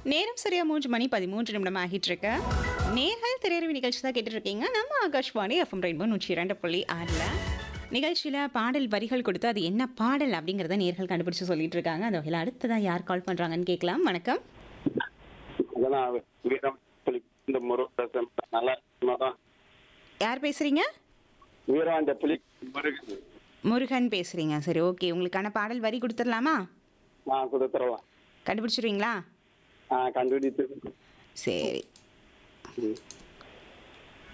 நேரம் சரியா மூன்று மணி பதிமூன்று நிமிடம் ஆகிட்டு இருக்கு நேர்கள் திரையரவு நிகழ்ச்சி தான் கேட்டுட்டு இருக்கீங்க நம்ம ஆகாஷ்வாணி எஃப்எம் ரெயின்போ நூற்றி இரண்டு புள்ளி ஆறில் நிகழ்ச்சியில் பாடல் வரிகள் கொடுத்து அது என்ன பாடல் அப்படிங்கிறத நேர்கள் கண்டுபிடிச்சு சொல்லிட்டு இருக்காங்க அந்த வகையில் அடுத்ததாக யார் கால் பண்ணுறாங்கன்னு கேட்கலாம் வணக்கம் அதான் வீரம் புலி இந்த முருகன் நல்லா தான் யார் பேசுகிறீங்க வீரம் அந்த புலி முருகன் முருகன் பேசுகிறீங்க சரி ஓகே உங்களுக்கான பாடல் வரி கொடுத்துடலாமா ஆ கொடுத்துருவோம் கண்டுபிடிச்சிருவீங்களா ஆ கண்டுபிடித்து சரி ம்.